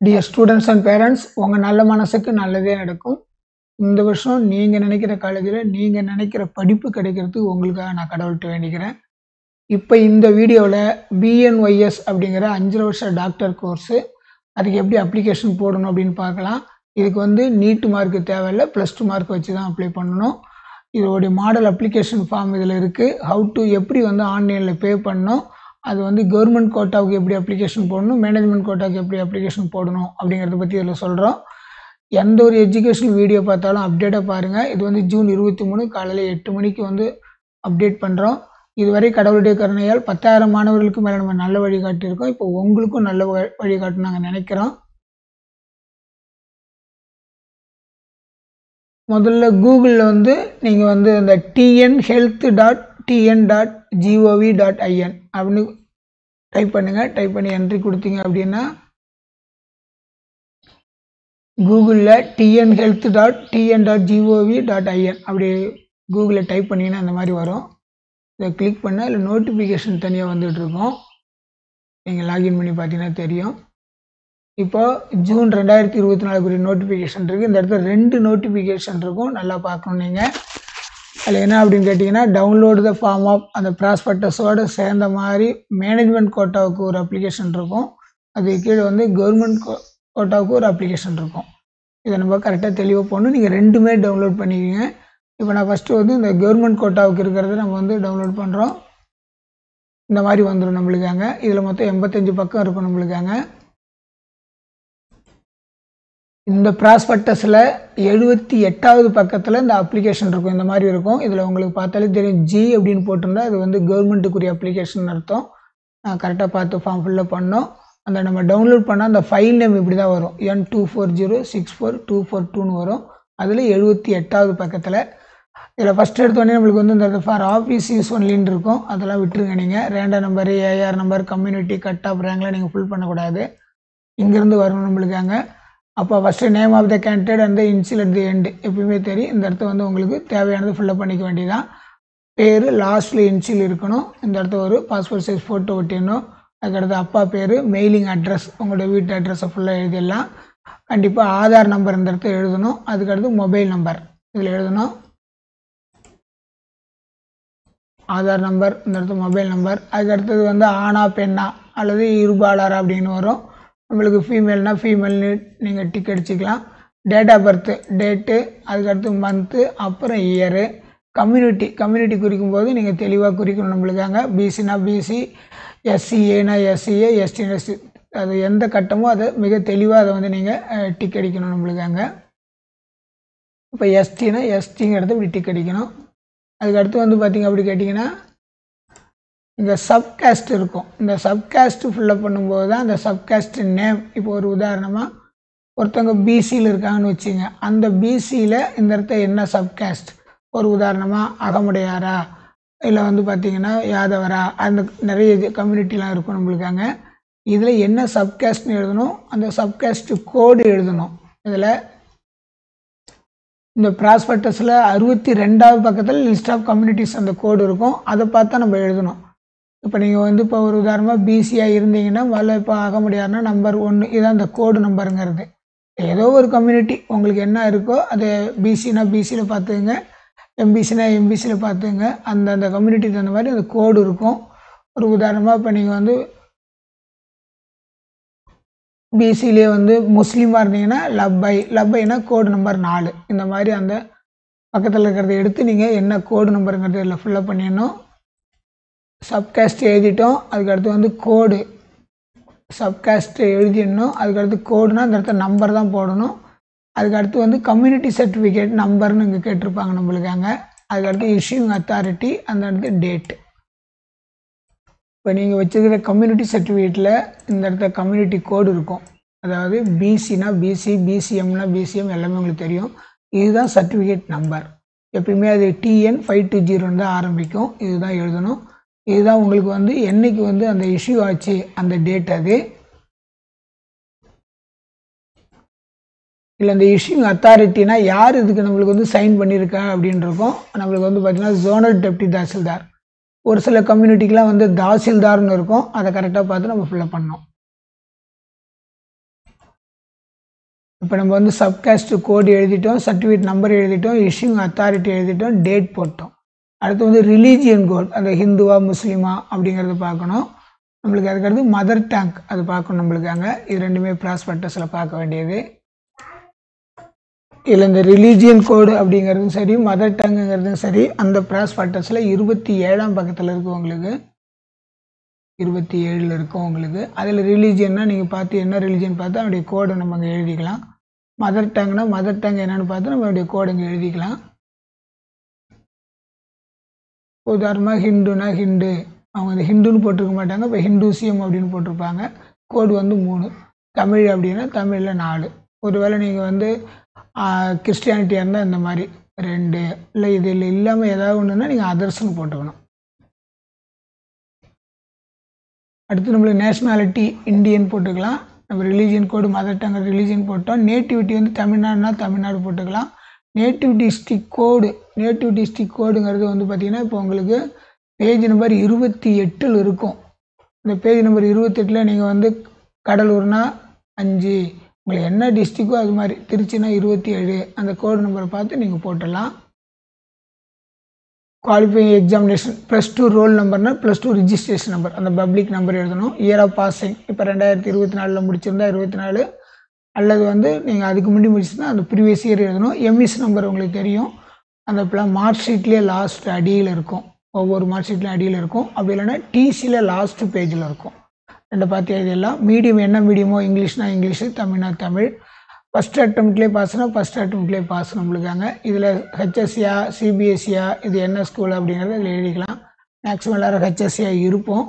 dear students and parents உங்கள் நல்ல மனசுக்கு நல்லதே நடக்கும் இந்த வருஷம் நீங்கள் நினைக்கிற காலேஜில் நீங்கள் நினைக்கிற படிப்பு கிடைக்கிறதுக்கு உங்களுக்காக நான் கடவுள்கிட்ட வேண்டிக்கிறேன் இப்போ இந்த வீடியோவில் பிஎன்ஒய்எஸ் அப்படிங்கிற அஞ்சு வருஷம் டாக்டர் கோர்ஸு அதுக்கு எப்படி அப்ளிகேஷன் போடணும் அப்படின்னு பார்க்கலாம் இதுக்கு வந்து நீட் மார்க்கு தேவையில்லை ப்ளஸ் டூ மார்க் வச்சு தான் அப்ளை பண்ணணும் இதோடைய மாடல் அப்ளிகேஷன் ஃபார்ம் இதில் இருக்குது ஹவு டு எப்படி வந்து ஆன்லைனில் பே பண்ணணும் அது வந்து கவர்மெண்ட் கோட்டாவுக்கு எப்படி அப்ளிகேஷன் போடணும் மேனேஜ்மெண்ட் கோட்டாவுக்கு எப்படி அப்ளிகேஷன் போடணும் அப்படிங்கிறத பற்றி இதில் சொல்கிறோம் எந்த ஒரு எஜுகேஷனல் வீடியோ பார்த்தாலும் அப்டேட்டாக பாருங்கள் இது வந்து ஜூன் இருபத்தி மூணு காலையில் எட்டு மணிக்கு வந்து அப்டேட் பண்ணுறோம் இதுவரை கடவுளுடைய கருணையால் பத்தாயிரம் மாணவர்களுக்கு மேலே நம்ம நல்ல வழிகாட்டியிருக்கோம் இப்போ உங்களுக்கும் நல்ல வ- வழிகாட்டு நாங்கள் நினைக்கிறோம் முதல்ல கூகுளில் வந்து நீங்கள் வந்து இந்த TN health dot TN dot GOV dot IN அப்படின்னு டைப் பண்ணுங்கள் டைப் பண்ணி என்ட்ரி கொடுத்தீங்க அப்படின்னா கூகுளில் TN health dot TN dot GOV dot IN அப்படி கூகுளில் டைப் பண்ணிங்கன்னா அந்த மாதிரி வரும் இதை கிளிக் பண்ணால் இல்லை நோட்டிஃபிகேஷன் தனியாக வந்துட்டுருக்கோம் நீங்கள் லாகின் பண்ணி பார்த்தீங்கன்னா தெரியும் இப்போ ஜூன் ரெண்டாயிரத்தி இருபத்தி நாலுக்குரிய நோட்டிஃபிகேஷன் இருக்குது இந்த இடத்துல ரெண்டு நோட்டிஃபிகேஷன் இருக்கும் நல்லா பார்க்கணும் நீங்கள் அதில் என்ன அப்படின்னு கேட்டிங்கன்னா டவுன்லோடு த ஃபார்ம் ஆஃப் அந்த ப்ராஸ்பெக்டஸோடு சேர்ந்த மாதிரி மேனேஜ்மெண்ட் கோட்டாவுக்கு ஒரு அப்ளிகேஷன் இருக்கும் அது கீழே வந்து கவர்மெண்ட் கோட்டாவுக்கு ஒரு அப்ளிகேஷன் இருக்கும் இதை நம்ம கரெக்டாக தெளிவாக போகணும் நீங்கள் ரெண்டுமே டவுன்லோட் பண்ணிக்கோங்க இப்போ நான் ஃபஸ்ட்டு வந்து இந்த கவர்மெண்ட் கோட்டாவுக்கு இருக்கிறத நம்ம வந்து டவுன்லோட் பண்ணுறோம் இந்த மாதிரி வந்துடும் நம்மளுக்காங்க இதில் மொத்தம் எண்பத்தஞ்சு பக்கம் இருக்கும் நம்மளுக்காங்க இந்த ப்ராஸ்பெக்டஸில் எழுபத்தி எட்டாவது பக்கத்தில் இந்த அப்ளிகேஷன் இருக்கும் இந்த மாதிரி இருக்கும் இதில் உங்களுக்கு பார்த்தாலே தெரியும் ஜி அப்படின்னு போட்டிருந்தா இது வந்து கவர்மெண்ட்டுக்குரிய அப்ளிகேஷன் அர்த்தம் கரெக்டாக பார்த்து ஃபார்ம் ஃபில்லப் பண்ணோம் அந்த நம்ம டவுன்லோட் பண்ணால் அந்த ஃபைல் நேம் இப்படி தான் வரும் N two four zero six four two four டூன்னு வரும் அதில் எழுபத்தி எட்டாவது பக்கத்தில் இதில் ஃபஸ்ட் எடுத்தோடனே நம்மளுக்கு வந்து இந்த ஃபார் ஆஃபீஸ் யூஸ் ஒன்லின்னு இருக்கும் அதெல்லாம் விட்டுருங்க நீங்கள் random number AR number community cut off ரேங்கில் நீங்கள் ஃபில் பண்ணக்கூடாது இங்கேருந்து வரணும் நம்மளுக்காங்க அப்போ first name of the candidate அந்த இன்சில் அட் தி எண்டு எப்பயுமே தெரியும் இந்த இடத்த வந்து உங்களுக்கு தேவையானது ஃபில்லப் பண்ணிக்க வேண்டியதான் பேர் லாஸ்ட்டில் இன்சில் இருக்கணும் இந்த இடத்த ஒரு பாஸ்போர்ட் சைஸ் ஃபோட்டோ ஒட்டிடணும் அதுக்கடுத்து அப்பா பேர் மெயிலிங் அட்ரஸ் உங்களோட வீட்டு அட்ரஸை ஃபுல்லாக எழுதிடலாம் கண்டிப்பாக ஆதார் நம்பர் இந்த இடத்துல எழுதணும் அதுக்கடுத்து மொபைல் நம்பர் இதில் எழுதணும் ஆதார் நம்பர் இந்த இடத்துல மொபைல் நம்பர் அதுக்கு அடுத்தது வந்து ஆணா பெண்ணா அல்லது இருபாலர் அப்படின்னு வரும் நம்மளுக்கு ஃபீமேல்னா ஃபீமேல்னு நீங்கள் டிக் அடிச்சுக்கலாம் டேட் ஆஃப் பர்த்து டேட்டு அதுக்கடுத்து மந்த்து அப்புறம் இயரு கம்யூனிட்டி கம்யூனிட்டி குறிக்கும் போது நீங்கள் தெளிவாக குறிக்கணும் நம்மளுக்காங்க பிசினா பிசி எஸ்சிஏனா எஸ்சிஏ எஸ்டினா எஸ்சி அது எந்த கட்டமோ அதை மிக தெளிவாக அதை வந்து நீங்கள் டிக் அடிக்கணும் நம்மளுக்காங்க இப்போ எஸ்டினா எஸ்டிங்கிறது இப்படி டிக் அடிக்கணும் அதுக்கடுத்து வந்து பார்த்தீங்க அப்படி கேட்டிங்கன்னா இந்த சப்காஸ்ட் இருக்கும் இந்த சப்காஸ்ட் ஃபில்லப் பண்ணும்போது தான் அந்த சப்காஸ்ட் நேம் இப்போ ஒரு உதாரணமாக ஒருத்தவங்க பிசியில் இருக்காங்கன்னு வச்சுங்க அந்த பிசியில் இந்த இடத்த என்ன சப்காஸ்ட் ஒரு உதாரணமாக அகமுடையாரா இல்லை வந்து பார்த்தீங்கன்னா யாதவரா அந்த நிறைய கம்யூனிட்டிலாம் இருக்கும் நம்மளுக்காங்க இதில் என்ன சப்காஸ்ட்னு எழுதணும் அந்த சப்காஸ்ட் கோடு எழுதணும் இதில் இந்த ப்ராஸ்பெக்டஸில் அறுபத்தி ரெண்டாவது பக்கத்தில் லிஸ்ட் ஆஃப் கம்யூனிட்டிஸ் அந்த கோடு இருக்கும் அதை பார்த்தா நம்ம எழுதணும் இப்போ நீங்கள் வந்து இப்போ ஒரு உதாரணமாக பிசியாக இருந்தீங்கன்னா முதல்ல இப்போ ஆக முடியாதுன்னா நம்பர் ஒன்று இதுதான் அந்த கோடு நம்பருங்கிறது ஏதோ ஒரு கம்யூனிட்டி உங்களுக்கு என்ன இருக்கோ அதை பிசினா பிசியில் பார்த்துங்க எம்பிசினா எம்பிசியில் பார்த்துங்க அந்த அந்த கம்யூனிட்டி தகுந்த மாதிரி அந்த கோடு இருக்கும் ஒரு உதாரணமாக இப்போ நீங்கள் வந்து பிசிலே வந்து முஸ்லீமாக இருந்தீங்கன்னா லப்பை லப்பைனா கோடு நம்பர் நாலு இந்த மாதிரி அந்த பக்கத்தில் இருக்கிறத எடுத்து நீங்கள் என்ன கோடு நம்பருங்கிறது இதில் ஃபில்லப் பண்ணிடணும் சப்காஸ்ட் எழுதிட்டோம் அதுக்கடுத்து வந்து கோடு சப்காஸ்ட் எழுதிடணும் அதுக்கடுத்து கோடுனா அந்த இடத்துல நம்பர் தான் போடணும் அதுக்கடுத்து வந்து கம்யூனிட்டி சர்டிஃபிகேட் நம்பர்னு இங்கே கேட்டிருப்பாங்க நம்மளுக்காங்க அதுக்கடுத்து இஷ்யூங் அத்தாரிட்டி அந்த இடத்து டேட்டு இப்போ நீங்கள் வச்சுருக்கிற கம்யூனிட்டி சர்டிஃபிகேட்டில் இந்த இடத்துல கம்யூனிட்டி கோடு இருக்கும் அதாவது பிசினா பிசி பிசிஎம்னா பிசிஎம் எல்லாமே உங்களுக்கு தெரியும் இதுதான் சர்டிஃபிகேட் நம்பர் எப்பயுமே அது டிஎன் ஃபைவ் டூ ஜீரோன்னு தான் ஆரம்பிக்கும் இதுதான் எழுதணும் இதுதான் உங்களுக்கு வந்து என்னைக்கு வந்து அந்த இஷ்யூ ஆச்சு அந்த டேட் அது இல்லை இந்த இஷ்யூங் அத்தாரிட்டினா யார் இதுக்கு நம்மளுக்கு வந்து சைன் பண்ணியிருக்கா அப்படின்னு இருக்கும் நம்மளுக்கு வந்து பார்த்தீங்கன்னா ஜோனல் டெப்டி தாசில்தார் ஒரு சில கம்யூனிட்டிக்கெலாம் வந்து தாசில்தார்னு இருக்கும் அதை கரெக்டாக பார்த்து நம்ம ஃபில்லப் பண்ணோம் இப்போ நம்ம வந்து சப்காஸ்ட் கோடு எழுதிட்டோம் சர்டிஃபிகேட் நம்பர் எழுதிட்டோம் இஷ்யூங் அத்தாரிட்டி எழுதிட்டோம் டேட் போட்டோம் அடுத்து வந்து ரிலீஜியன் கோட் அந்த ஹிந்துவா முஸ்லீமா அப்படிங்கிறத பார்க்கணும் நம்மளுக்கு அதுக்கடுத்து மதர் டேங்க் அது பார்க்கணும் நம்மளுக்கு அங்கே இது ரெண்டுமே ப்ராஸ்பெக்டஸில் பார்க்க வேண்டியது இதில் இந்த ரிலீஜியன் கோடு அப்படிங்கிறதும் சரி மதர் டங்குங்கிறதும் சரி அந்த ப்ராஸ்பெக்டஸில் இருபத்தி ஏழாம் பக்கத்தில் இருக்குது உங்களுக்கு இருபத்தி ஏழில் இருக்கும் உங்களுக்கு அதில் ரிலீஜியன்னா நீங்கள் பார்த்து என்ன ரிலீஜியன் பார்த்து அவருடைய கோடை நம்ம அங்கே எழுதிக்கலாம் மதர் டங்னா மதர் டங் என்னன்னு பார்த்து நம்மளுடைய கோடை இங்கே எழுதிக்கலாம் உதாரணமாக ஹிந்துனா ஹிந்து அவங்க இந்த ஹிந்துன்னு போட்டிருக்க மாட்டாங்க இப்போ ஹிந்துசியம் அப்படின்னு போட்டிருப்பாங்க கோடு வந்து மூணு தமிழ் அப்படின்னா தமிழில் நாலு ஒருவேளை நீங்கள் வந்து கிறிஸ்டியானிட்டியாக இருந்தால் இந்த மாதிரி ரெண்டு இல்லை இதில் இல்லாமல் ஏதாவது ஒன்றுனா நீங்கள் அதர்ஸ்னு போட்டுக்கணும் அடுத்து நம்மளுக்கு நேஷ்னாலிட்டி இந்தியன் போட்டுக்கலாம் நம்ம religion code mother tongue religion போட்டோம் நேட்டிவிட்டி வந்து தமிழ்நாடுனா தமிழ்நாடு போட்டுக்கலாம் native district code native district கோடுங்கிறது வந்து பார்த்திங்கன்னா இப்போ உங்களுக்கு பேஜ் நம்பர் இருபத்தி எட்டில் இருக்கும் இந்த பேஜ் நம்பர் இருபத்தெட்டில் நீங்கள் வந்து கடலூர்னா அஞ்சு உங்களுக்கு என்ன டிஸ்ட்ரிக்கோ அது மாதிரி திருச்சினா இருபத்தி ஏழு அந்த கோடு நம்பரை பார்த்து நீங்கள் போட்டுடலாம் qualifying examination plus two roll நம்பர்னா ப்ளஸ் டூ ரிஜிஸ்ட்ரேஷன் நம்பர் அந்த பப்ளிக் நம்பர் எழுதணும் இயர் ஆஃப் பாசிங் இப்போ ரெண்டாயிரத்தி இருபத்தி நாலில் முடிச்சிருந்தா இருபத்தி நாலு அல்லது வந்து நீங்கள் அதுக்கு முன்னாடி முடிச்சிருந்தா அந்த ப்ரீவியஸ் இயர் எழுதணும் எம்இஸ் நம்பர் உங்களுக்கு தெரியும் அந்த இப்போ மார்க் ஷீட்லேயே லாஸ்ட் அடியில் இருக்கும் ஒவ்வொரு மார்க் ஷீட்லேயும் அடியில் இருக்கும் அப்படி இல்லைன்னா டிசியில் லாஸ்ட் பேஜில் இருக்கும் ரெண்டு பார்த்து எழுதிடலாம் மீடியம் என்ன மீடியமோ இங்கிலீஷ்னா இங்கிலீஷு தமிழ்னா தமிழ் ஃபஸ்ட் அட்டம்ப்ட்லேயே பாஸ்னா ஃபஸ்ட் அட்டம்ப்ட்லேயே பாஸ் நம்மளுக்காங்க இதில் ஹெச்எஸ்சியா சிபிஎஸ்சியா இது என்ன ஸ்கூல் அப்படிங்கிறத இதில் எழுதிக்கலாம் மேக்ஸிமம் எல்லோரும் ஹெச்எஸ்சியா இருப்போம்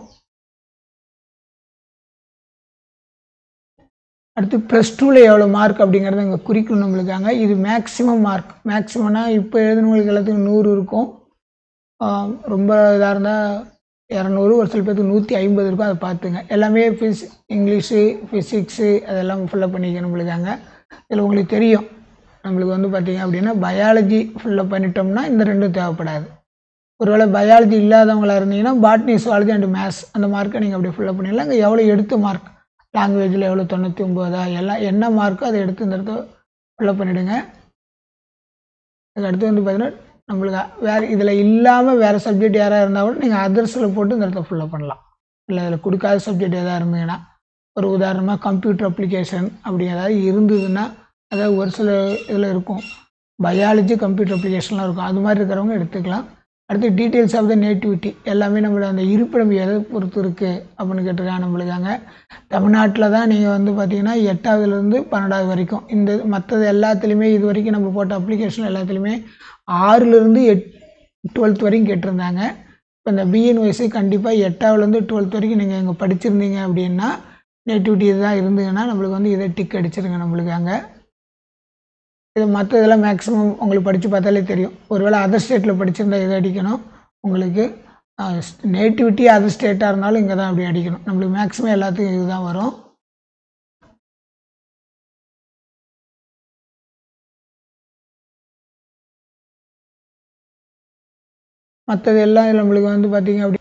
அடுத்து ப்ளஸ் டூவில் எவ்வளோ மார்க் அப்படிங்கிறத இங்கே குறிக்கணும் நம்மளுக்காங்க இது மேக்ஸிமம் மார்க் மேக்ஸிமம்னா இப்போ எழுதுனவங்களுக்கு எல்லாத்துக்கும் நூறு இருக்கும் ரொம்ப இதாக இருந்தால் இரநூறு ஒரு சில பேருக்கு நூற்றி ஐம்பது இருக்கும் அதை பார்த்துங்க எல்லாமே ஃபிஸ் இங்கிலீஷு ஃபிசிக்ஸு அதெல்லாம் ஃபுல்லப் பண்ணிக்க நம்மளுக்காங்க இதில் உங்களுக்கு தெரியும் நம்மளுக்கு வந்து பார்த்திங்க அப்படின்னா பயாலஜி ஃபுல்லப் பண்ணிட்டோம்னா இந்த ரெண்டும் தேவைப்படாது ஒருவேளை பயாலஜி இல்லாதவங்களா இருந்தீங்கன்னா பாட்னி சுவாலஜி அண்ட் மேத்ஸ் அந்த மார்க்கை நீங்கள் அப்படியே ஃபுல்லப் பண்ணிடலாம் இங்கே எவ்வளோ எடுத்த மார்க் லாங்குவேஜில் எவ்வளோ தொண்ணூற்றி ஒம்போதா எல்லாம் என்ன மார்க்கோ அதை எடுத்து இந்த இடத்த ஃபில்லப் பண்ணிவிடுங்க அதுக்கு அடுத்து வந்து பார்த்தீங்கன்னா நம்மளுக்கு வேறு இதில் இல்லாமல் வேறு சப்ஜெக்ட் யாராக இருந்தால் கூட நீங்கள் அதர்ஸில் போட்டு இந்த இடத்த ஃபுல்லப் பண்ணலாம் இல்லை அதில் கொடுக்காத சப்ஜெக்ட் எதாவது இருந்தீங்கன்னா ஒரு உதாரணமாக கம்ப்யூட்டர் அப்ளிகேஷன் அப்படி ஏதாவது இருந்ததுன்னா அதாவது ஒரு சில இதில் இருக்கும் பயாலஜி கம்ப்யூட்டர் அப்ளிகேஷன்லாம் இருக்கும் அது மாதிரி இருக்கிறவங்க எடுத்துக்கலாம் அடுத்து டீட்டெயில்ஸ் ஆஃப் த நேட்டிவிட்டி எல்லாமே நம்மளோட அந்த இருப்பிடம் எதை பொறுத்து இருக்குது அப்படின்னு கேட்டிருக்காங்க நம்மளுக்காங்க தமிழ்நாட்டில் தான் நீங்கள் வந்து பார்த்தீங்கன்னா எட்டாவதுலேருந்து பன்னெண்டாவது வரைக்கும் இந்த மற்றது எல்லாத்துலேயுமே இது வரைக்கும் நம்ம போட்ட அப்ளிகேஷன் எல்லாத்துலேயுமே ஆறுலேருந்து எட் டுவெல்த் வரைக்கும் கேட்டிருந்தாங்க இப்போ இந்த பிஎன்ஒய்சி கண்டிப்பாக எட்டாவதுலேருந்து டுவெல்த் வரைக்கும் நீங்கள் இங்கே படிச்சிருந்தீங்க அப்படின்னா நேட்டிவிட்டி இதுதான் இருந்ததுன்னா நம்மளுக்கு வந்து இதை டிக் அடிச்சிருங்க நம்மளுக்கு அங்கே இது மற்ற இதெல்லாம் மேக்ஸிமம் உங்களுக்கு படித்து பார்த்தாலே தெரியும் ஒருவேளை அதர் ஸ்டேட்டில் படிச்சிருந்தா இதை அடிக்கணும் உங்களுக்கு நேட்டிவிட்டி அதர் ஸ்டேட்டாக இருந்தாலும் இங்கே தான் அப்படி அடிக்கணும் நம்மளுக்கு மேக்ஸிமம் எல்லாத்துக்கும் இதுதான் வரும் மற்றது எல்லாம் இதில் நம்மளுக்கு வந்து பார்த்திங்க அப்படி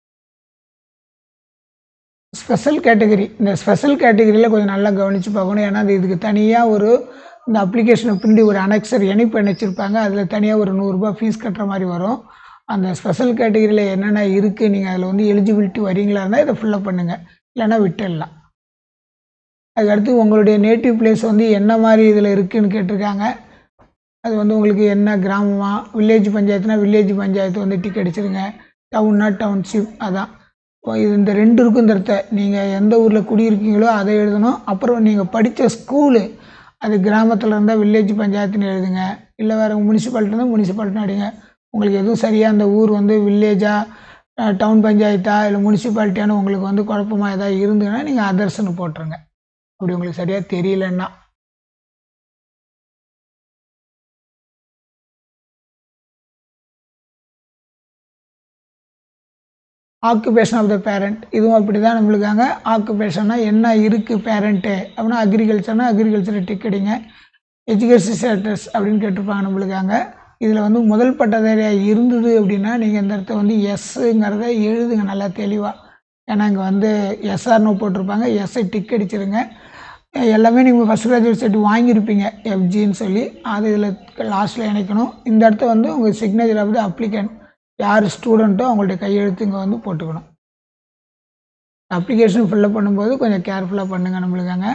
ஸ்பெஷல் கேட்டகரி இந்த ஸ்பெஷல் கேட்டகரியில் கொஞ்சம் நல்லா கவனித்து பார்க்கணும் ஏன்னா அது இதுக்கு தனியாக ஒரு இந்த அப்ளிகேஷனை பின்னாடி ஒரு அனெக்சர் இணைப்பு இணைச்சிருப்பாங்க அதில் தனியாக ஒரு நூறுரூபா ஃபீஸ் கட்டுற மாதிரி வரும் அந்த ஸ்பெஷல் கேட்டகரியில் என்னென்ன இருக்குது நீங்கள் அதில் வந்து எலிஜிபிலிட்டி வரீங்களா இருந்தால் இதை ஃபில்லப் பண்ணுங்கள் இல்லைன்னா விட்டுடலாம் அதுக்கடுத்து உங்களுடைய நேட்டிவ் பிளேஸ் வந்து என்ன மாதிரி இதில் இருக்குதுன்னு கேட்டிருக்காங்க அது வந்து உங்களுக்கு என்ன கிராமமா வில்லேஜ் பஞ்சாயத்துனா வில்லேஜ் பஞ்சாயத்து வந்து டிக் அடிச்சிருங்க டவுன்னா டவுன்ஷிப் அதான் இது இந்த ரெண்டு இருக்கும் இந்த இடத்த நீங்கள் எந்த ஊரில் குடியிருக்கீங்களோ அதை எழுதணும் அப்புறம் நீங்கள் படித்த ஸ்கூலு அது கிராமத்தில் இருந்தால் வில்லேஜ் பஞ்சாயத்துன்னு எழுதுங்க இல்லை வேறு முனிசிபாலிட்டி இருந்தால் முனிசிபாலிட்டின்னு அடிங்க உங்களுக்கு எதுவும் சரியாக அந்த ஊர் வந்து வில்லேஜா டவுன் பஞ்சாயத்தா இல்லை முனிசிபாலிட்டியானு உங்களுக்கு வந்து குழப்பமாக ஏதாவது இருந்ததுன்னா நீங்கள் அதர்ஸ்னு போட்டுருங்க அப்படி உங்களுக்கு சரியாக தெரியலன்னா ஆக்குபேஷன் ஆஃப் த பேரண்ட் இதுவும் அப்படி தான் நம்மளுக்காங்க ஆக்குபேஷன்னா என்ன இருக்குது பேரண்ட்டு அப்படின்னா அக்ரிகல்ச்சர்னா அக்ரிகல்ச்சரை டிக் அடிங்க எஜுகேஷன் ஸ்டேட்டஸ் அப்படின்னு கேட்டிருப்பாங்க நம்மளுக்காங்க இதில் வந்து முதல் பட்டதாரியாக இருந்தது அப்படின்னா நீங்கள் இந்த இடத்த வந்து எஸ்ஸுங்கிறத எழுதுங்க நல்லா தெளிவாக ஏன்னா இங்கே வந்து எஸ்ஆர்னு போட்டிருப்பாங்க எஸ்ஐ டிக் அடிச்சிருங்க எல்லாமே நீங்கள் ஃபஸ்ட் கிராஜுவேட் சர்ட் வாங்கியிருப்பீங்க எஃப்ஜின்னு சொல்லி அது இதில் லாஸ்ட்டில் இணைக்கணும் இந்த இடத்த வந்து உங்கள் சிக்னேச்சர் ஆஃப் த அப்ளிகண்ட் யார் ஸ்டூடெண்ட்டோ அவங்கள்ட்ட கையெழுத்து இங்கே வந்து போட்டுக்கணும் அப்ளிகேஷன் ஃபில்லப் பண்ணும்போது கொஞ்சம் கேர்ஃபுல்லாக பண்ணுங்கள் நம்மளுக்காங்க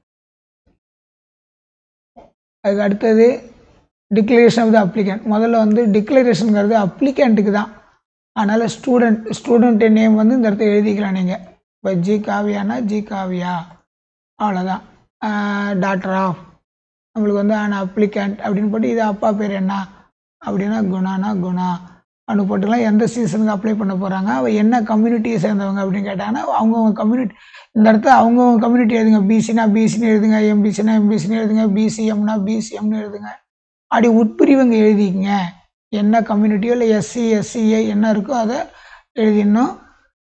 அதுக்கு அடுத்தது டிக்ளரேஷன் ஆஃப் த அப்ளிகண்ட் முதல்ல வந்து டிக்ளரேஷனுங்கிறது அப்ளிகண்ட்டுக்கு தான் அதனால் ஸ்டூடெண்ட் ஸ்டூடெண்ட் நேம் வந்து இந்த இடத்த எழுதிக்கலாம் நீங்கள் இப்போ ஜி காவியானா ஜி காவியா அவ்வளோதான் டாக்டர் ஆஃப் நம்மளுக்கு வந்து ஆன அப்ளிகண்ட் அப்படின்னு போட்டு இது அப்பா பேர் என்ன அப்படின்னா குணானா குணா அப்படின்னு போட்டுக்கலாம் எந்த சீசனுக்கு அப்ளை பண்ண போகிறாங்க அவள் என்ன கம்யூனிட்டியை சேர்ந்தவங்க அப்படின்னு கேட்டாங்கன்னா அவங்கவுங்க கம்யூனிட்டி இந்த இடத்துல அவங்கவுங்க கம்யூனிட்டி எழுதுங்க பிசினா பிசின்னு எழுதுங்க எம்பிசினா எம்பிசின்னு எழுதுங்க பிசிஎம்னா பிசிஎம்னு எழுதுங்க அப்படி உட்பிரிவுங்க எழுதிக்கங்க என்ன கம்யூனிட்டியோ இல்லை எஸ்சி எஸ்சிஏ என்ன இருக்கோ அதை எழுதிடணும்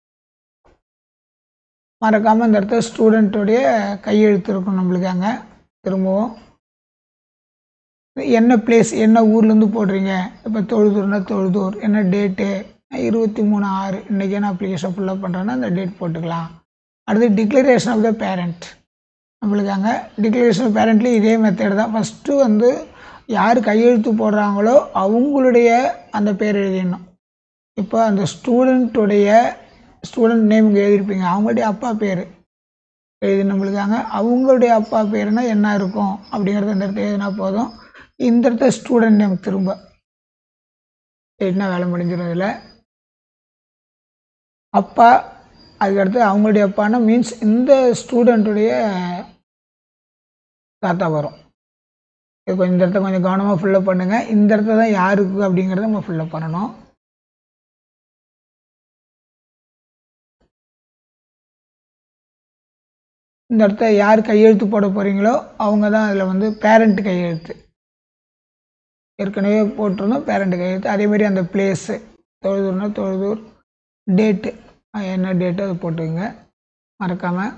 மறக்காமல் இந்த இடத்துல ஸ்டூடெண்ட்டோடைய கையெழுத்து இருக்கும் நம்மளுக்கு அங்கே திரும்பவும் என்ன பிளேஸ் என்ன ஊர்லேருந்து போடுறீங்க இப்போ தொழுதூர்னா தொழுதூர் என்ன டேட்டு இருபத்தி மூணு ஆறு இன்றைக்கி என்ன அப்ளிகேஷன் ஃபுல்லப் பண்ணுறேன்னா அந்த டேட் போட்டுக்கலாம் அடுத்து டிக்ளரேஷன் ஆஃப் த பேரண்ட் நம்மளுக்கு அங்கே டிக்ளரேஷன் ஆஃப் பேரண்ட்லேயும் இதே மெத்தட் தான் ஃபஸ்ட்டு வந்து யார் கையெழுத்து போடுறாங்களோ அவங்களுடைய அந்த பேர் எழுதிடணும் இப்போ அந்த ஸ்டூடெண்ட்டுடைய ஸ்டூடெண்ட் நேம் இங்கே எழுதியிருப்பீங்க அவங்களுடைய அப்பா பேர் எழுதி நம்மளுக்காங்க அவங்களுடைய அப்பா பேருனா என்ன இருக்கும் அப்படிங்கிறத இந்த இடத்துல எழுதினா போதும் இந்த இடத்துல ஸ்டூடெண்ட் நேம் திரும்ப எழுதினா வேலை முடிஞ்சிடும் இதில் அப்பா அதுக்கடுத்து அவங்களுடைய அப்பானா மீன்ஸ் இந்த ஸ்டூடெண்ட்டுடைய தாத்தா வரும் இது கொஞ்சம் இந்த இடத்த கொஞ்சம் கவனமாக ஃபில்லப் பண்ணுங்கள் இந்த இடத்துல தான் யாருக்கு அப்படிங்கிறத நம்ம ஃபில்லப் பண்ணணும் இந்த இடத்த யார் கையெழுத்து போட போகிறீங்களோ அவங்க தான் அதில் வந்து பேரண்ட் கையெழுத்து ஏற்கனவே போட்டிருந்தோம் பேரண்ட் கையெழுத்து அதேமாரி அந்த பிளேஸு தொழுதூர்னா தொழுதூர் டேட்டு என்ன டேட்டு அதை போட்டுக்கோங்க மறக்காமல்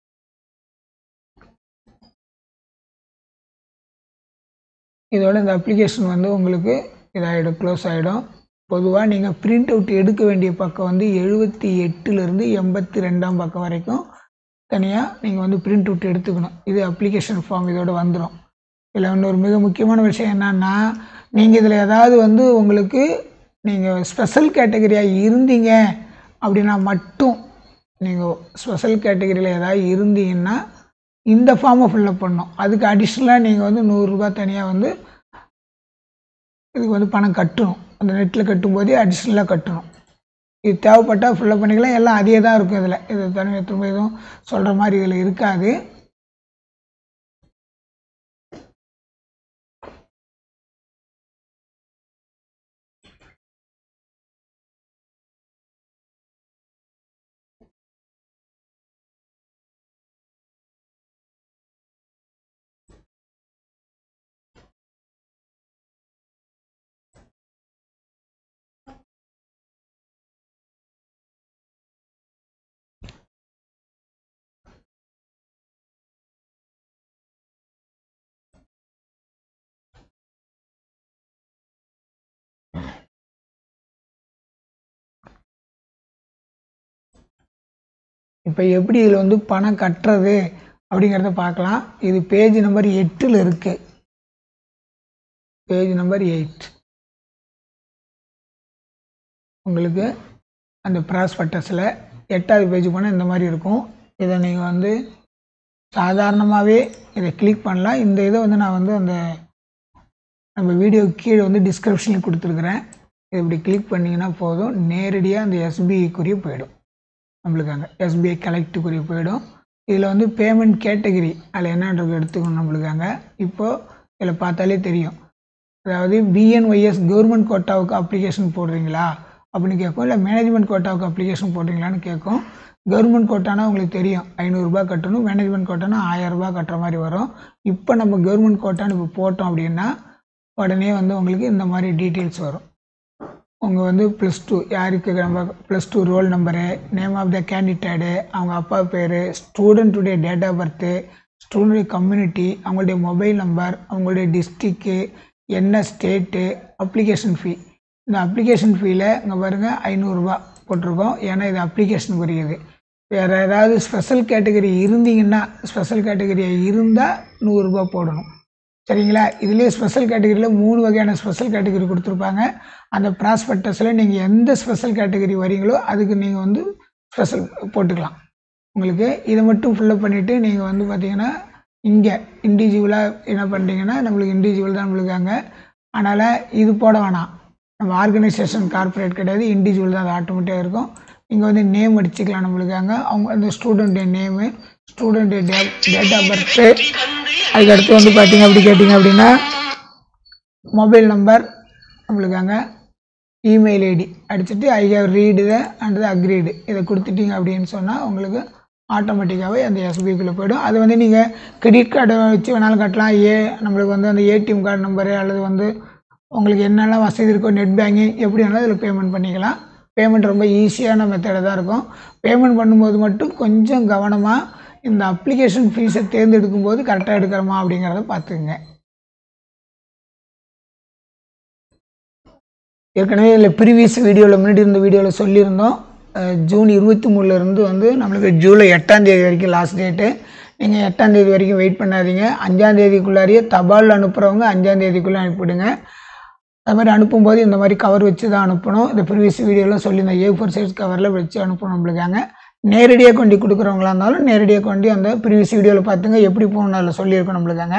இதோட இந்த அப்ளிகேஷன் வந்து உங்களுக்கு இதாகிடும் க்ளோஸ் ஆகிடும் பொதுவாக நீங்கள் பிரிண்ட் அவுட் எடுக்க வேண்டிய பக்கம் வந்து எழுபத்தி எட்டுலேருந்து எண்பத்தி ரெண்டாம் பக்கம் வரைக்கும் தனியாக நீங்கள் வந்து பிரிண்ட் அவுட் எடுத்துக்கணும் இது அப்ளிகேஷன் ஃபார்ம் இதோட வந்துடும் இதில் இன்னொரு மிக முக்கியமான விஷயம் என்னன்னா நீங்கள் இதில் ஏதாவது வந்து உங்களுக்கு நீங்கள் ஸ்பெஷல் கேட்டகரியாக இருந்தீங்க அப்படின்னா மட்டும் நீங்கள் ஸ்பெஷல் கேட்டகரியில் ஏதாவது இருந்தீங்கன்னா இந்த ஃபார்மை ஃபில்லப் பண்ணணும் அதுக்கு அடிஷ்னலாக நீங்கள் வந்து நூறுரூபா தனியாக வந்து இதுக்கு வந்து பணம் கட்டணும் அந்த நெட்டில் கட்டும்போதே அடிஷ்னலாக கட்டணும் இது தேவைப்பட்டால் ஃபில்லப் பண்ணிக்கலாம் எல்லாம் அதே தான் இருக்கும் இதில் இது தனி திரும்ப எதுவும் சொல்கிற மாதிரி இதில் இருக்காது இப்போ எப்படி இதில் வந்து பணம் கட்டுறது அப்படிங்கிறத பார்க்கலாம் இது பேஜ் நம்பர் எட்டில் இருக்குது பேஜ் நம்பர் எயிட் உங்களுக்கு அந்த ப்ராஸ்பெக்டஸில் எட்டாவது பேஜ் போனால் இந்த மாதிரி இருக்கும் இதை நீங்கள் வந்து சாதாரணமாகவே இதை கிளிக் பண்ணலாம் இந்த இதை வந்து நான் வந்து அந்த நம்ம வீடியோ கீழே வந்து டிஸ்கிரிப்ஷனில் கொடுத்துருக்குறேன் இது இப்படி கிளிக் பண்ணிங்கன்னா போதும் நேரடியாக அந்த எஸ்பிஐக்குரிய போயிடும் நம்மளுக்கு அங்கே எஸ்பிஐ கலெக்டுக்குரிய போயிடும் இதில் வந்து பேமெண்ட் கேட்டகரி அதில் என்னன்றது எடுத்துக்கணும் நம்மளுக்கு அங்கே இப்போது இதில் பார்த்தாலே தெரியும் அதாவது பிஎன்ஒய்எஸ் கவர்மெண்ட் கோட்டாவுக்கு அப்ளிகேஷன் போடுறீங்களா அப்படின்னு கேட்கும் இல்லை மேனேஜ்மெண்ட் கோட்டாவுக்கு அப்ளிகேஷன் போடுறீங்களான்னு கேட்கும் கவர்மெண்ட் கோட்டானா உங்களுக்கு தெரியும் ஐநூறுரூபா கட்டணும் மேனேஜ்மெண்ட் கோட்டானா ஆயிரரூபா கட்டுற மாதிரி வரும் இப்போ நம்ம கவர்மெண்ட் கோட்டான்னு இப்போ போட்டோம் அப்படின்னா உடனே வந்து உங்களுக்கு இந்த மாதிரி டீட்டெயில்ஸ் வரும் உங்கள் வந்து ப்ளஸ் டூ யாருக்கு நம்ம plus two roll number name of the candidate அவங்க அப்பா பேர் ஸ்டூடெண்ட்டுடைய date of birth student community அவங்களுடைய மொபைல் நம்பர் அவங்களுடைய டிஸ்ட்ரிக்கு என்ன ஸ்டேட்டு அப்ளிகேஷன் ஃபீ இந்த அப்ளிகேஷன் ஃபீல இங்கே பாருங்கள் ஐநூறுரூவா போட்டிருக்கோம் ஏன்னா இது அப்ளிகேஷன் புரியுது வேறு ஏதாவது ஸ்பெஷல் கேட்டகரி இருந்தீங்கன்னா ஸ்பெஷல் கேட்டகரியாக இருந்தால் நூறுரூபா போடணும் சரிங்களா இதுலேயே ஸ்பெஷல் கேட்டகரியில் மூணு வகையான ஸ்பெஷல் கேட்டகரி கொடுத்துருப்பாங்க அந்த ப்ராஸ்பெக்டஸில் நீங்கள் எந்த ஸ்பெஷல் கேட்டகரி வரீங்களோ அதுக்கு நீங்கள் வந்து ஸ்பெஷல் போட்டுக்கலாம் உங்களுக்கு இதை மட்டும் ஃபில்லப் பண்ணிவிட்டு நீங்கள் வந்து பார்த்தீங்கன்னா இங்கே இண்டிவிஜுவலாக என்ன பண்ணுறீங்கன்னா நம்மளுக்கு இண்டிவிஜுவல் தான் நம்மளுக்கு அங்கே அதனால் இது போட வேணாம் நம்ம ஆர்கனைசேஷன் கார்ப்பரேட் கிடையாது இண்டிவிஜுவல் தான் அது ஆட்டோமேட்டிக்காக இருக்கும் இங்கே வந்து நேம் அடிச்சுக்கலாம் நம்மளுக்கு அங்கே அவங்க அந்த ஸ்டூடெண்ட்டு நேமு ஸ்டூடெண்ட்டு டே டேட் ஆஃப் பர்த்து அதுக்கடுத்து வந்து பார்த்தீங்க அப்படி கேட்டிங்க அப்படின்னா மொபைல் நம்பர் நம்மளுக்கு அங்கே இமெயில் ஐடி அடிச்சுட்டு I have read the and the agreed இதை கொடுத்துட்டீங்க அப்படின்னு சொன்னால் உங்களுக்கு ஆட்டோமேட்டிக்காகவே அந்த எஸ்பிக்குள்ளே போயிடும் அது வந்து நீங்கள் கிரெடிட் கார்டை வச்சு வேணாலும் கட்டலாம் ஏ நம்மளுக்கு வந்து அந்த ஏடிஎம் கார்டு நம்பரு அல்லது வந்து உங்களுக்கு என்னெல்லாம் வசதி இருக்கோ நெட் பேங்கிங் எப்படி வேணாலும் இதில் பேமெண்ட் பண்ணிக்கலாம் பேமெண்ட் ரொம்ப ஈஸியான மெத்தடாக தான் இருக்கும் பேமெண்ட் பண்ணும்போது மட்டும் கொஞ்சம் கவனமாக இந்த அப்ளிகேஷன் ஃபீஸை தேர்ந்தெடுக்கும் போது கரெக்டாக எடுக்கிறோமா அப்படிங்கிறத பார்த்துக்குங்க ஏற்கனவே இதில் ப்ரீவியஸ் வீடியோவில் முன்னாடி இருந்த வீடியோவில் சொல்லியிருந்தோம் அஹ், ஜூன் இருபத்தி மூணுலேருந்து வந்து நம்மளுக்கு ஜூலை எட்டாம் தேதி வரைக்கும் லாஸ்ட் டேட்டு நீங்கள் எட்டாம் தேதி வரைக்கும் வெயிட் பண்ணாதீங்க அஞ்சாம் தேதிக்குள்ளாரியே தபால் அனுப்புகிறவங்க அஞ்சாம் தேதிக்குள்ளே அனுப்பிவிடுங்க அது மாதிரி அனுப்பும்போது இந்த மாதிரி கவர் வச்சு தான் அனுப்பணும் இந்த ப்ரீவியஸ் வீடியோலாம் சொல்லியிருந்தேன் ஏ ஃபோர் சைஸ் கவரில் வச்சு அனுப்பணும் நம்மளுக்காங்க நேரடியாக கொண்டு கொடுக்குறவங்களா இருந்தாலும் நேரடியாக கொண்டு அந்த ப்ரீவியஸ் வீடியோவில் பார்த்துங்க எப்படி போகணும் அதில் சொல்லியிருக்கோம் நம்மளுக்காங்க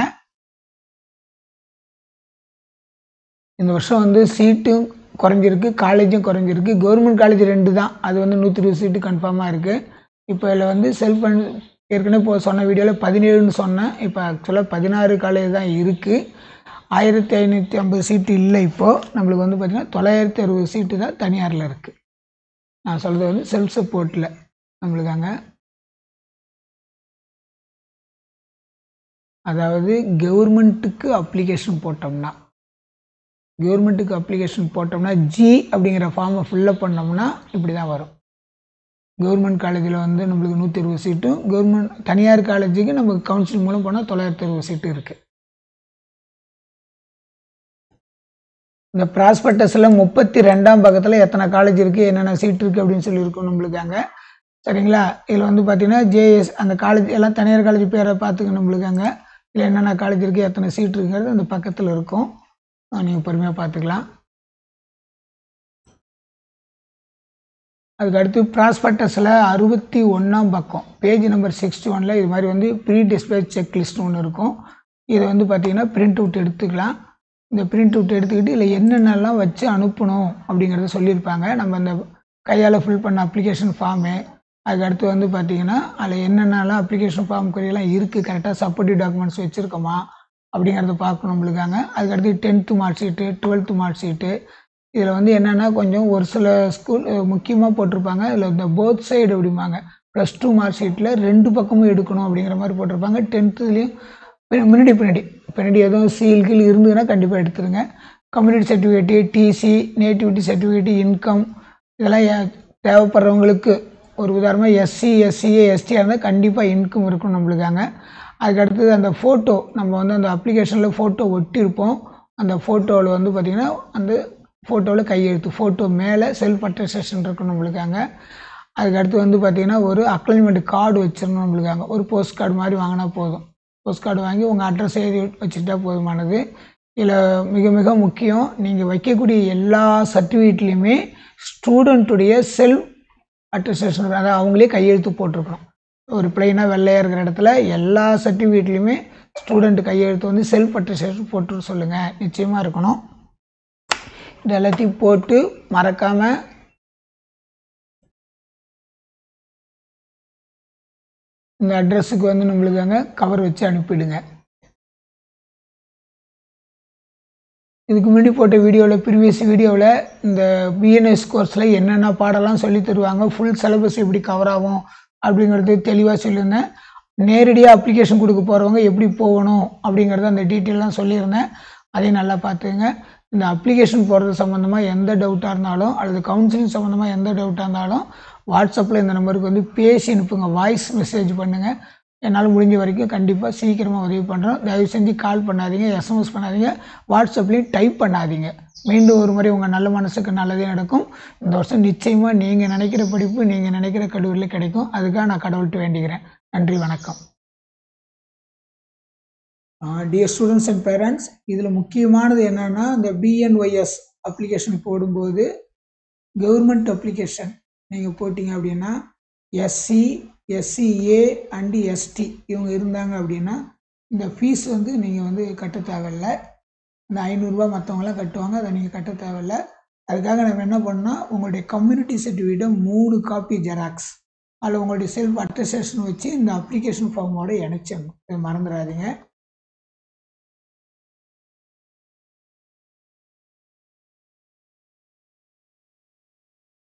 இந்த வருஷம் வந்து சீட்டும் குறைஞ்சிருக்கு காலேஜும் குறைஞ்சிருக்கு கவர்மெண்ட் காலேஜ் ரெண்டு தான் அது வந்து நூற்றி இருபது சீட்டு கன்ஃபார்மாக இருக்குது இப்போ இதில் வந்து செல்ஃப் ஏற்கனவே இப்போ சொன்ன வீடியோவில் பதினேழுன்னு சொன்னேன் இப்போ ஆக்சுவலாக பதினாறு காலேஜ் தான் இருக்குது ஆயிரத்தி ஐநூற்றி ஐம்பது சீட்டு இல்லை இப்போது நம்மளுக்கு வந்து பார்த்திங்கன்னா தொள்ளாயிரத்தி அறுபது சீட்டு தான் தனியாரில் இருக்குது நான் சொல்கிறது வந்து செல்ஃப் சப்போர்ட்டில் நம்மளுக்கு அங்கே அதாவது கவர்மெண்ட்டுக்கு அப்ளிகேஷன் போட்டோம்னா கவர்மெண்ட்டுக்கு அப்ளிகேஷன் போட்டோம்னா ஜி அப்படிங்கிற ஃபார்மை ஃபில்லப் பண்ணோம்னா இப்படி தான் வரும் கவர்மெண்ட் காலேஜில் வந்து நம்மளுக்கு நூற்றி இருபது சீட்டும் கவர்மெண்ட் தனியார் காலேஜுக்கு நமக்கு கவுன்சிலிங் மூலம் போனால் தொள்ளாயிரத்தி அறுபது சீட்டு இருக்குது இந்த ப்ராஸ்பெக்டஸில் முப்பத்தி ரெண்டாம் பக்கத்தில் எத்தனை காலேஜ் இருக்குது என்னென்ன சீட் இருக்குது அப்படின்னு சொல்லியிருக்கோம் நம்மளுக்கு அங்கே சரிங்களா இதில் வந்து பார்த்தீங்கன்னா ஜேஎஸ் அந்த காலேஜ் எல்லாம் தனியார் காலேஜ் பேரை பார்த்துக்க நம்மளுக்கு அங்கே இதில் என்னென்ன காலேஜ் இருக்குது எத்தனை சீட் இருக்குங்கிறது அந்த பக்கத்தில் இருக்கும் நீங்கள் பொறுமையாக பார்த்துக்கலாம் அதுக்கு அடுத்து ப்ராஸ்பெக்டஸில் அறுபத்தி ஒன்றாம் பக்கம் பேஜ் நம்பர் சிக்ஸ்டி ஒனில் இது மாதிரி வந்து ப்ரீ டிஸ்பேச் செக் லிஸ்ட் ஒன்று இருக்கும் இதை வந்து பார்த்தீங்கன்னா பிரிண்ட் அவுட் எடுத்துக்கலாம் இந்த பிரிண்ட் அவுட் எடுத்துக்கிட்டு இதில் என்னென்னலாம் வச்சு அனுப்பணும் அப்படிங்கிறத சொல்லியிருப்பாங்க நம்ம அந்த கையால் ஃபில் பண்ண அப்ளிகேஷன் ஃபார்மு அதுக்கு அடுத்து வந்து பார்த்தீங்கன்னா அதில் என்னென்னலாம் அப்ளிகேஷன் ஃபார்ம் குறியெல்லாம் இருக்குது கரெக்டாக சப்போர்ட்டிவ் டாக்குமெண்ட்ஸ் வச்சுருக்கோமா அப்படிங்கிறத பார்க்கணும் நம்மளுக்காங்க அதுக்கடுத்து tenth mark sheet twelfth mark sheet இதில் வந்து என்னென்னா கொஞ்சம் ஒரு சில ஸ்கூல் முக்கியமாக போட்டிருப்பாங்க இதில் இந்த போத் சைடு அப்படிம்பாங்க ப்ளஸ் டூ மார்க் ஷீட்டில் ரெண்டு பக்கமும் எடுக்கணும் அப்படிங்கிற மாதிரி போட்டிருப்பாங்க டென்த்துலேயும் முன்னாடி பின்னாடி பின்னாடி எதுவும் சீல் கீழ் இருந்ததுன்னா கண்டிப்பாக எடுத்துருங்க community certificate TC nativity certificate income இதெல்லாம் ஏ- தேவைப்படுறவங்களுக்கு ஒரு உதாரணமாக எஸ்சி எஸ்சிஏ எஸ்டியாக இருந்தால் கண்டிப்பாக இன்கம் இருக்கும் நம்மளுக்காங்க அதுக்கு அடுத்தது அந்த ஃபோட்டோ நம்ம வந்து அந்த அப்ளிகேஷனில் ஃபோட்டோ ஒட்டியிருப்போம் அந்த ஃபோட்டோவில் வந்து பார்த்திங்கன்னா அந்த ஃபோட்டோவில் கையெழுத்து ஃபோட்டோ மேலே செல்ஃப் அட்டஸ்டேஷன் இருக்கும் நம்மளுக்காங்க அதுக்கு அடுத்து வந்து பார்த்திங்கன்னா ஒரு அக்ளைன்மெண்ட் கார்டு வச்சிடணும் நம்மளுக்காங்க ஒரு போஸ்ட் கார்டு மாதிரி வாங்கினா போதும் போஸ்ட் கார்டு வாங்கி உங்கள் அட்ரஸ் எழுதி வச்சுட்டா போதுமானது இதில் மிக மிக முக்கியம் நீங்கள் வைக்கக்கூடிய எல்லா சர்டிஃபிகேட்லேயுமே ஸ்டூடெண்ட்டுடைய செல்ஃப் அட்டஸ்டேஷன் அதாவது அவங்களே கையெழுத்து போட்டிருக்கணும் ஒரு பிளைனாக வெள்ளையாக இருக்கிற இடத்துல எல்லா சர்டிஃபிகேட்லேயுமே ஸ்டூடெண்ட் கையெழுத்து வந்து செல்ஃப் அட்டஸ்டேஷன் போட்டு சொல்லுங்கள் நிச்சயமாக இருக்கணும் இது எல்லாத்தையும் போட்டு மறக்காமல் இந்த அட்ரஸுக்கு வந்து நம்மளுக்கு அங்கே கவர் வச்சு அனுப்பிடுங்க இதுக்கு முன்னாடி போட்ட வீடியோவில் ப்ரீவியஸ் வீடியோவில் இந்த பிஎன்எஸ் கோர்ஸில் என்னென்ன பாடம்லாம் சொல்லி தருவாங்க ஃபுல் சிலபஸ் எப்படி கவர் ஆகும் அப்படிங்கிறது தெளிவாக சொல்லியிருந்தேன் நேரடியாக அப்ளிகேஷன் கொடுக்க போகிறவங்க எப்படி போகணும் அப்படிங்கிறத அந்த டீட்டெயிலாம் சொல்லியிருந்தேன் அதையும் நல்லா பார்த்துங்க இந்த அப்ளிகேஷன் போடுறது சம்மந்தமாக எந்த டவுட்டாக இருந்தாலும் அல்லது கவுன்சிலிங் சம்மந்தமாக எந்த டவுட்டாக இருந்தாலும் வாட்ஸ்அப்பில் இந்த நம்பருக்கு வந்து பேசி அனுப்புங்க வாய்ஸ் மெசேஜ் பண்ணுங்கள் என்னால் முடிஞ்ச வரைக்கும் கண்டிப்பாக சீக்கிரமாக உதவி பண்ணுறோம் தயவு செஞ்சு கால் பண்ணாதீங்க எஸ்எம்எஸ் பண்ணாதீங்க வாட்ஸ்அப்லேயும் டைப் பண்ணாதீங்க மீண்டும் ஒரு முறை உங்கள் நல்ல மனசுக்கு நல்லதே நடக்கும் இந்த வருஷம் நிச்சயமாக நீங்கள் நினைக்கிற படிப்பு நீங்கள் நினைக்கிற கல்லூரியில் கிடைக்கும் அதுக்காக நான் கடவுள்கிட்ட வேண்டிக்கிறேன் நன்றி வணக்கம் டியர் ஸ்டூடெண்ட்ஸ் அண்ட் பேரண்ட்ஸ் இதில் முக்கியமானது என்னென்னா இந்த பிஎன்ஒய்எஸ் அப்ளிகேஷன் போடும்போது கவர்மெண்ட் அப்ளிகேஷன் நீங்கள் போட்டிங்க அப்படின்னா எஸ்சி எஸ்சிஏ அண்டு எஸ்டி இவங்க இருந்தாங்க அப்படின்னா இந்த ஃபீஸ் வந்து நீங்கள் வந்து கட்ட தேவையில்ல இந்த ஐநூறுரூவா மற்றவங்களாம் கட்டுவாங்க அதை நீங்கள் கட்ட தேவையில்ல அதுக்காக நம்ம என்ன பண்ணால் உங்களுடைய கம்யூனிட்டி சர்டிஃபிகேட்டை மூணு காப்பி ஜெராக்ஸ் அதில் உங்களுடைய செல்ஃப் அட்டஸ்டேஷன் வச்சு இந்த அப்ளிகேஷன் ஃபார்மோட இணைச்சிடணும் இதை மறந்துடாதீங்க